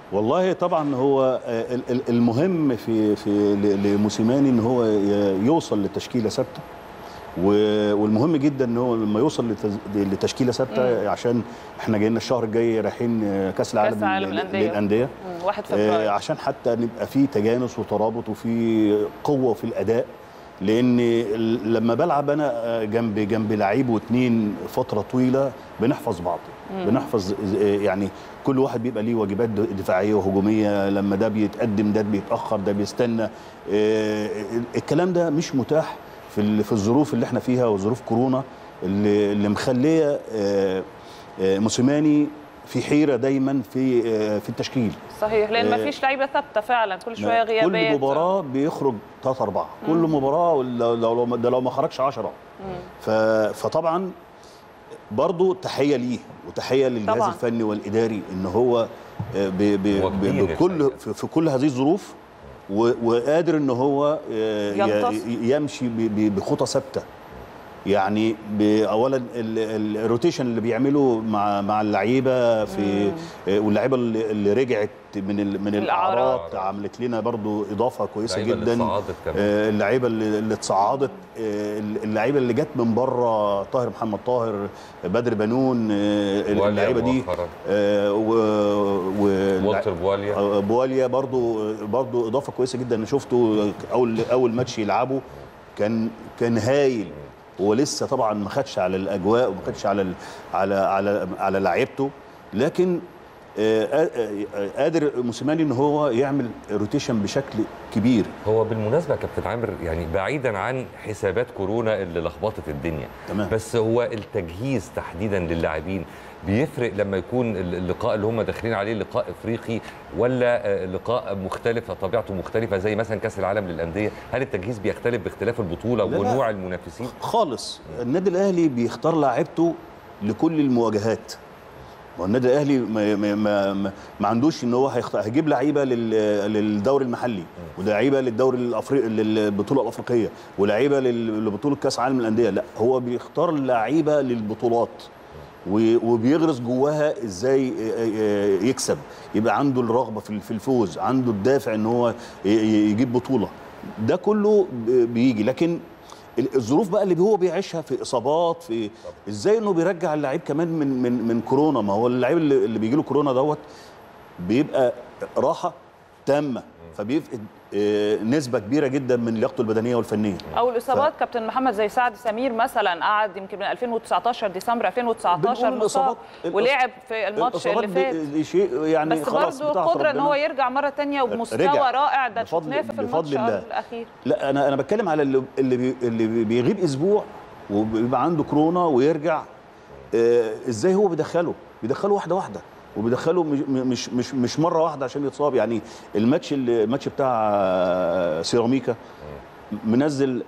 والله طبعا هو آه، ال- ال- المهم في في ل- لموسيماني ان هو ي- يوصل لتشكيله ثابته و- والمهم جدا ان هو لما يوصل لتز- لتشكيله ثابته عشان احنا جايين الشهر الجاي رايحين آه، كاس العالم كأس العالم لل- للأندية. للانديه مم، 1 آه، فبراير عشان حتى نبقى في تجانس وترابط وفي قوه في الاداء لان ال- لما بلعب انا آه، جنب جنب لعيب واثنين فتره طويله بنحفظ بعض بنحفظ آه، يعني كل واحد بيبقى ليه واجبات د- دفاعيه وهجوميه لما ده بيتقدم ده بيتاخر ده بيستنى آه، الكلام ده مش متاح في ال- في الظروف اللي احنا فيها وظروف كورونا اللي اللي مخليه آه، آه، موسيماني في حيره دايما في آه، في التشكيل صحيح لان ما آه، فيش لعيبه ثابته فعلا كل شويه كل غيابات مباراه بيخرج ثلاثة أربعة كل مباراة لو لو لو- ده لو ما خرجش 10 ف فطبعا برضه تحية ليه وتحية للجهاز طبعاً. الفني والإداري إن هو آه، ب ب ب واخدين بكل الحقيقة. في, في كل هذه الظروف و- وقادر إن هو آه، ي- ينتصر. يمشي ب- ب- بخطى ثابتة يعني ب- اولا ال- ال- الروتيشن اللي بيعمله مع مع اللعيبه في آه، واللعيبه اللي اللي رجعت من ال- من الإعارات. الاعارات عملت لنا برضو اضافه كويسه اللعيبة اللي جدا اتصعدت كمان. آه، اللعيبه اللي اللي اتصعدت آه، اللعيبه اللي جت من بره طاهر محمد طاهر بدر بنون آه، بواليا اللعيبه دي مؤخراً. آه، و و- والتر بواليا آه، بواليا برضو برضو اضافه كويسه جدا انا شفته اول اول ماتش يلعبه كان كان هايل هو لسه طبعا ما خدش على الاجواء وما خدش على ال- على على على لعيبته لكن آه، آه، آه، قادر موسيماني ان هو يعمل روتيشن بشكل كبير هو بالمناسبه يا كابتن عامر يعني بعيدا عن حسابات كورونا اللي لخبطت الدنيا تمام. بس هو التجهيز تحديدا للاعبين بيفرق لما يكون اللقاء اللي هم داخلين عليه لقاء افريقي ولا آه، لقاء مختلف طبيعته مختلفه زي مثلا كاس العالم للانديه هل التجهيز بيختلف باختلاف البطوله لا، لا. ونوع المنافسين خالص النادي الاهلي بيختار لاعيبته لكل المواجهات ما هو النادي الاهلي ما, ما, ما, ما, ما عندوش ان هو هيختار هيجيب لعيبه لل- للدوري المحلي ولعيبه للدوري الافريقي للبطوله الافريقيه ولعيبه لل- لبطوله كاس عالم الانديه لا هو بيختار لعيبه للبطولات و- وبيغرس جواها ازاي يكسب يبقى عنده الرغبه في في الفوز عنده الدافع ان هو ي- ي- يجيب بطوله ده كله ب- بيجي لكن ال- الظروف بقى اللي هو بيعيشها في اصابات في ازاي انه بيرجع اللعيب كمان من من من كورونا ما هو اللعيب اللي, اللي بيجي له كورونا دوت بيبقى راحه تامه فبيفقد آه، نسبه كبيره جدا من لياقته البدنيه والفنيه او الاصابات كابتن محمد زي سعد سمير مثلا قعد يمكن من 2019 ديسمبر 2019 بنقول مصاب الإصابات- ولعب في الماتش اللي الإصابات فات دي شيء يعني بس خلاص برضه بتاعت قدره ان ربنا. هو يرجع مره تانية وبمستوى رجع. رائع ده بفضل- شفناه في الماتش بفضل الله. الاخير لا انا انا بتكلم على اللي اللي, بي اللي بيغيب اسبوع وبيبقى عنده كورونا ويرجع آه ازاي هو بيدخله بيدخله واحده واحده وبيدخله مش مش مش, مش مره واحده عشان يتصاب يعني الماتش اللي- الماتش بتاع آه، سيراميكا منزل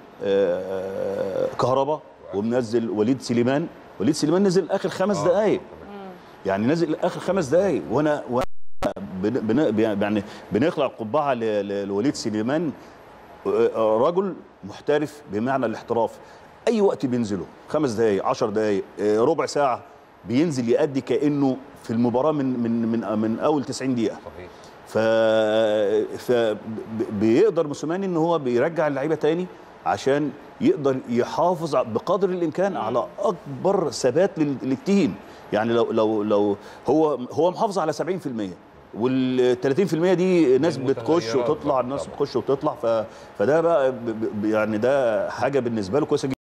آه، كهربا ومنزل وليد سليمان وليد سليمان نزل اخر خمس آه. دقائق يعني نزل اخر خمس دقائق وانا وانا بن بن يعني بنخلع القبعه ل- ل- لوليد سليمان آه، رجل محترف بمعنى الاحتراف اي وقت بينزله خمس دقائق عشر دقائق آه، ربع ساعه بينزل يأدي كانه في المباراه من من من من اول 90 دقيقه صحيح ف ف ب- بيقدر موسيماني ان هو بيرجع اللعيبه تاني عشان يقدر يحافظ بقدر الامكان على اكبر ثبات لل- للتيم يعني لو لو لو هو هو محافظ على 70% وال 30% دي ناس بتخش المتغيرات وتطلع طبعاً. الناس بتخش وتطلع ف... فده بقى ب... ب... يعني ده حاجه بالنسبه له كويسه جدا